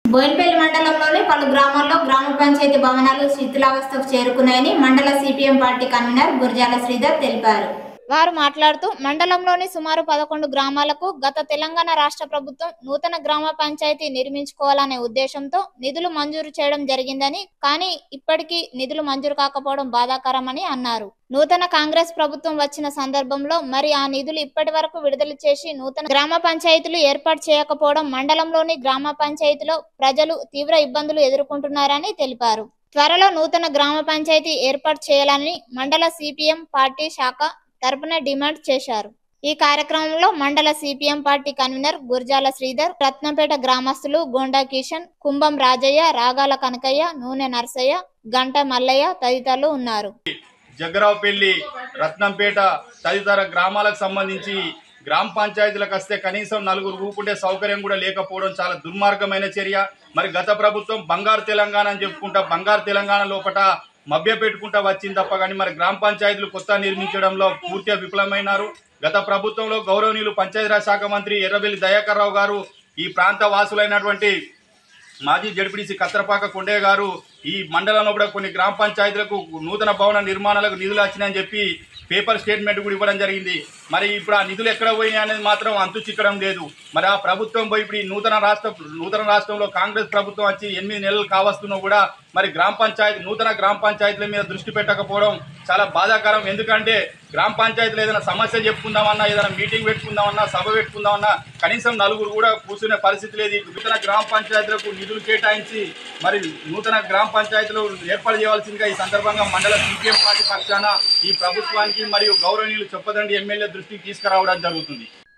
బోయినపల్లి మండలంలోని పలు గ్రామాల్లో గ్రామ పంచాయతీ భవనాలు శిథిలావస్థకు చేరుకున్నాయని మండల CPM party convener Gurajala Sridhar తెలిపారు వారు మాట్లాడుతూ మండలంలోని సుమారు పదకొండు గ్రామాలకు గత తెలంగాణ రాష్ట్ర ప్రభుత్వం నూతన గ్రామ పంచాయతీ నిర్మించుకోవాలనే ఉద్దేశంతో నిధులు మంజూరు చేయడం జరిగిందని కానీ ఇప్పటికీ నిధులు మంజూరు కాకపోవడం బాధాకరమని అన్నారు నూతన కాంగ్రెస్ ప్రభుత్వం వచ్చిన సందర్భంలో మరి ఆ నిధులు ఇప్పటి వరకు విడుదల చేసి నూతన గ్రామ పంచాయతీలు ఏర్పాటు చేయకపోవడం మండలంలోని గ్రామ పంచాయతీలో ప్రజలు తీవ్ర ఇబ్బందులు ఎదుర్కొంటున్నారని తెలిపారు త్వరలో నూతన గ్రామ పంచాయతీ ఏర్పాటు చేయాలని మండల సిపిఎం పార్టీ శాఖ తరపున డిమాండ్ చేశారు ఈ కార్యక్రమంలో మండల CPM party convener Gurjala Sridhar Ratnampet గ్రామస్తులు గోండా కిషన్ కుంభం రాజయ్య రాగాల కనకయ్య నూనె నర్సయ్య గంట మల్లయ్య తదితరులు ఉన్నారు జగ్గరావుపల్లి రత్నంపేట తదితర గ్రామాలకు సంబంధించి గ్రామ పంచాయతీలకు వస్తే కనీసం నలుగురు ఊపుండే సౌకర్యం కూడా లేకపోవడం చాలా దుర్మార్గమైన చర్య మరి గత ప్రభుత్వం బంగారు తెలంగాణ అని చెప్పుకుంటా బంగారు తెలంగాణ లోపట మభ్య పెట్టుకుంటా వచ్చింది తప్ప కానీ మరి గ్రామ పంచాయతీలు కొత్త నిర్మించడంలో పూర్తిగా విఫలమైనారు గత ప్రభుత్వంలో గౌరవనీయులు పంచాయతీరాజ్ శాఖ మంత్రి ఎర్రబెల్లి దయాకర్ రావు గారు ఈ ప్రాంత వాసులైనటువంటి మాజీ జడ్పీటీసీ కత్రపాక కొండయ్య గారు ఈ మండలంలో కూడా కొన్ని గ్రామ పంచాయతీలకు నూతన భవన నిర్మాణాలకు నిధులు వచ్చినాయని చెప్పి పేపర్ స్టేట్మెంట్ కూడా ఇవ్వడం జరిగింది మరి ఇప్పుడు ఆ నిధులు ఎక్కడ పోయినాయి అనేది మాత్రం అంతు చిక్కడం లేదు మరి ఆ ప్రభుత్వం పోయి ఇప్పుడు ఈ నూతన రాష్ట్ర నూతన రాష్ట్రంలో కాంగ్రెస్ ప్రభుత్వం వచ్చి ఎనిమిది నెలలు కావస్తున్నా కూడా మరి గ్రామ పంచాయతీ నూతన గ్రామ పంచాయతీల మీద దృష్టి పెట్టకపోవడం చాలా బాధాకరం ఎందుకంటే గ్రామ పంచాయతీలో ఏదైనా సమస్య చెప్పుకుందామన్నా ఏదైనా మీటింగ్ పెట్టుకుందామన్నా సభ పెట్టుకుందామన్నా కనీసం నలుగురు కూడా కూర్చునే పరిస్థితి లేదు ఈ నూతన గ్రామ పంచాయతీలకు నిధులు కేటాయించి మరి నూతన గ్రామ పంచాయతీలు ఏర్పాటు చేయవలసిందిగా ఈ సందర్భంగా మండల సిపిఎం పార్టీ పక్షాన ఈ ప్రభుత్వానికి మరియు గౌరవనీయులు చొప్పదండి ఎమ్మెల్యే దృష్టికి తీసుకురావడం జరుగుతుంది